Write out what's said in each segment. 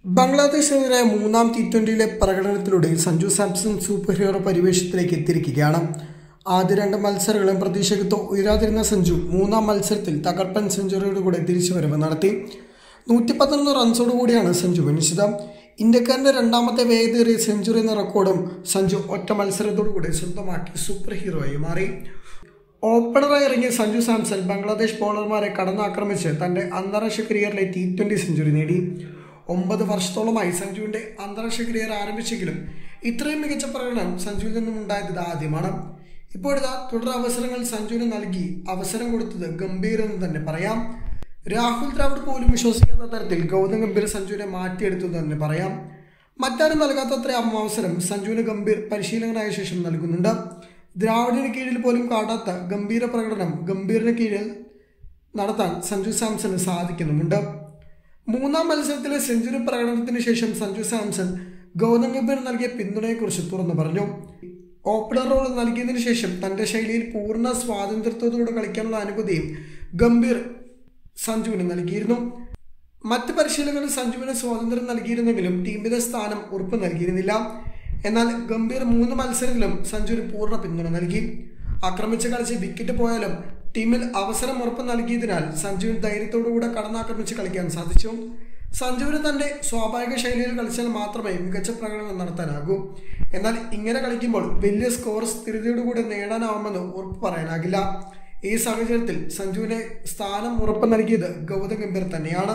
ബംഗ്ലാദേശിനെതിരായ മൂന്നാം ടി ട്വൻ്റിയിലെ പ്രകടനത്തിലൂടെ സഞ്ജു സാംസൺ സൂപ്പർ ഹീറോ പരിവേഷത്തിലേക്ക് എത്തിയിരിക്കുകയാണ് ആദ്യ രണ്ട് മത്സരങ്ങളും പ്രതീക്ഷയ്ക്ക് ഉയരാതിരുന്ന സഞ്ജു മൂന്നാം മത്സരത്തിൽ തകർപ്പൻ സെഞ്ചുറിയോടുകൂടെ തിരിച്ചുവരവ് നടത്തി നൂറ്റി പതിനൊന്ന് റൺസോടുകൂടിയാണ് സഞ്ജു വിനിച്ചത് ഇന്ത്യക്കാരൻ്റെ രണ്ടാമത്തെ വേഗതയേറിയ സെഞ്ചുറി എന്ന റെക്കോർഡും സഞ്ജു ഒറ്റ മത്സരത്തോടുകൂടി സ്വന്തമാക്കി സൂപ്പർ ഹീറോയായി മാറി ഓപ്പണറായി ഇറങ്ങിയ സഞ്ജു സാംസൺ ബംഗ്ലാദേശ് ബോളർമാരെ കടന്നാക്രമിച്ച് തന്റെ അന്താരാഷ്ട്ര കരിയറിലെ ടി ട്വന്റി സെഞ്ചുറി നേടി ഒമ്പത് വർഷത്തോളമായി സഞ്ജുവിന്റെ അന്താരാഷ്ട്ര കരിയർ ആരംഭിച്ചെങ്കിലും ഇത്രയും മികച്ച പ്രകടനം സഞ്ജുവിൽ നിന്നും ഉണ്ടായത് ഇത് ആദ്യമാണ് ഇപ്പോഴിതാ തുടർ അവസരങ്ങൾ സഞ്ജുവിന് നൽകി അവസരം കൊടുത്തത് ഗംഭീർ എന്ന് തന്നെ പറയാം രാഹുൽ ദ്രാവിഡ് പോലും വിശ്വസിക്കാത്ത തരത്തിൽ ഗൗതം ഗംഭീർ സഞ്ജുവിനെ മാറ്റിയെടുത്തു എന്ന് തന്നെ പറയാം മറ്റാരും നൽകാത്തത്ര അവസരം സഞ്ജുവിന് ഗംഭീർ പരിശീലകനായ ശേഷം നൽകുന്നുണ്ട് ദ്രാവിഡിന് കീഴിൽ പോലും കാട്ടാത്ത ഗംഭീര പ്രകടനം ഗംഭീറിന് കീഴിൽ നടത്താൻ സഞ്ജു സാംസണ് സാധിക്കുന്നുമുണ്ട് മൂന്നാം മത്സരത്തിലെ സെഞ്ചുറി പ്രകടനത്തിന് ശേഷം സഞ്ജു സാംസൺ ഗൗതം ഗംഭീർ നൽകിയ പിന്തുണയെക്കുറിച്ച് തുറന്നു പറഞ്ഞു ഓപ്പണർ റോൾ നൽകിയതിനു ശേഷം തന്റെ ശൈലിയിൽ പൂർണ്ണ സ്വാതന്ത്ര്യത്തോടുകൂടി കളിക്കാനുള്ള അനുമതിയും ഗംഭീർ സഞ്ജുവിന് നൽകിയിരുന്നു മറ്റ് പരിശീലകർ സഞ്ജുവിന് സ്വാതന്ത്ര്യം നൽകിയിരുന്നെങ്കിലും ടീമിന്റെ സ്ഥാനം ഉറപ്പ് നൽകിയിരുന്നില്ല എന്നാൽ ഗംഭീർ മൂന്ന് മത്സരത്തിലും സഞ്ജുവിന് പൂർണ്ണ പിന്തുണ നൽകി ആക്രമിച്ച് കളിച്ച് വിക്കറ്റ് പോയാലും ടീമിൽ അവസരം ഉറപ്പ് നൽകിയതിനാൽ സഞ്ജുവിന് ധൈര്യത്തോടുകൂടെ കടന്നാക്രമിച്ച് കളിക്കാൻ സാധിച്ചു സഞ്ജുവിന് തന്റെ സ്വാഭാവിക ശൈലിയിൽ കളിച്ചാൽ മാത്രമേ മികച്ച പ്രകടനം നടത്താനാകൂ എന്നാൽ ഇങ്ങനെ കളിക്കുമ്പോൾ വലിയ സ്കോർ സ്ഥിരതയോടുകൂടി നേടാനാവുമെന്ന് ഉറപ്പ് പറയാനാകില്ല ഈ സാഹചര്യത്തിൽ സഞ്ജുവിനെ സ്ഥാനം ഉറപ്പ് നൽകിയത് ഗൗതം ഗംഭീർ തന്നെയാണ്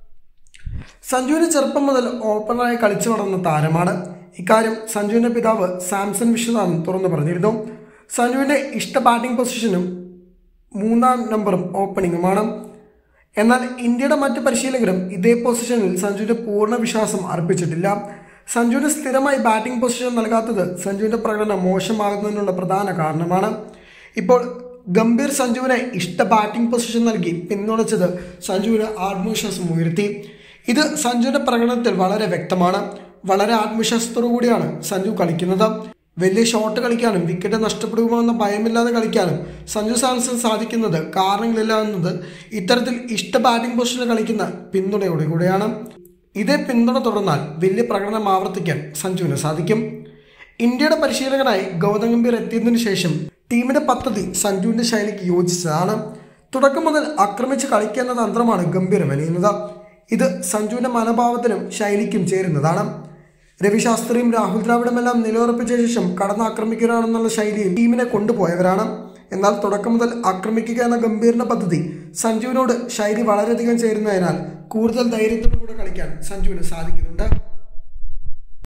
സഞ്ജുവിന് ചെറുപ്പം മുതൽ ഓപ്പണറായി കളിച്ചു വളർന്ന താരമാണ് ഇക്കാര്യം സഞ്ജുവിന്റെ പിതാവ് സാംസൺ വിശ്വനാഥൻ തുറന്നു പറഞ്ഞിരുന്നു സഞ്ജുവിന്റെ ഇഷ്ട ബാറ്റിംഗ് പൊസിഷനും മൂന്നാം നമ്പറും ഓപ്പണിംഗുമാണ് എന്നാൽ ഇന്ത്യയുടെ മറ്റ് പരിശീലകരും ഇതേ പൊസിഷനിൽ സഞ്ജുവിന്റെ പൂർണ്ണ വിശ്വാസം അർപ്പിച്ചിട്ടില്ല സഞ്ജുവിന് സ്ഥിരമായി ബാറ്റിംഗ് പൊസിഷൻ നൽകാത്തത് സഞ്ജുവിന്റെ പ്രകടനം മോശമാകുന്നതിനുള്ള പ്രധാന കാരണമാണ് ഇപ്പോൾ ഗംഭീർ സഞ്ജുവിനെ ഇഷ്ട ബാറ്റിംഗ് പൊസിഷൻ നൽകി പിന്തുണച്ചത് സഞ്ജുവിന് ആത്മവിശ്വാസം ഉയർത്തി ഇത് സഞ്ജുവിന്റെ പ്രകടനത്തിൽ വളരെ വ്യക്തമാണ് വളരെ ആത്മവിശ്വാസത്തോടു കൂടിയാണ് സഞ്ജു കളിക്കുന്നത് വലിയ ഷോട്ട് കളിക്കാനും വിക്കറ്റ് നഷ്ടപ്പെടുമോ എന്ന ഭയമില്ലാതെ കളിക്കാനും സഞ്ജു സാംസൺ സാധിക്കുന്നത് കാരണങ്ങളില്ല എന്നത് ഇത്തരത്തിൽ ഇഷ്ട ബാറ്റിംഗ് പൊസിഷനിൽ കളിക്കുന്ന പിന്തുണയോടെ കൂടെയാണ് ഇതേ പിന്തുണ തുടർന്നാൽ വലിയ പ്രകടനം ആവർത്തിക്കാൻ സഞ്ജുവിന് സാധിക്കും ഇന്ത്യയുടെ പരിശീലകനായി ഗൗതം ഗംഭീർ എത്തിയതിനു ശേഷം ടീമിന്റെ പദ്ധതി സഞ്ജുവിന്റെ ശൈലിക്ക് യോജിച്ചതാണ് തുടക്കം മുതൽ ആക്രമിച്ച് കളിക്കുന്ന തന്ത്രമാണ് ഗംഭീർ മെനയുന്നത് ഇത് സഞ്ജുവിന്റെ മനോഭാവത്തിനും ശൈലിക്കും ചേരുന്നതാണ് രവിശാസ്ത്രിയും രാഹുൽ ദ്രാവിഡുമെല്ലാം നിലയുറപ്പിച്ച ശേഷം കടന്നാക്രമിക്കുകയാണെന്നുള്ള ശൈലിയിൽ ടീമിനെ കൊണ്ടുപോയവരാണ് എന്നാൽ തുടക്കം മുതൽ ആക്രമിക്കുക എന്ന ഗംഭീറിന്റെ പദ്ധതി സഞ്ജുവിനോട് ശൈലി വളരെയധികം ചേരുന്നതിനാൽ കൂടുതൽ ധൈര്യത്തോടുകൂടെ കളിക്കാൻ സഞ്ജുവിന് സാധിക്കുന്നുണ്ട്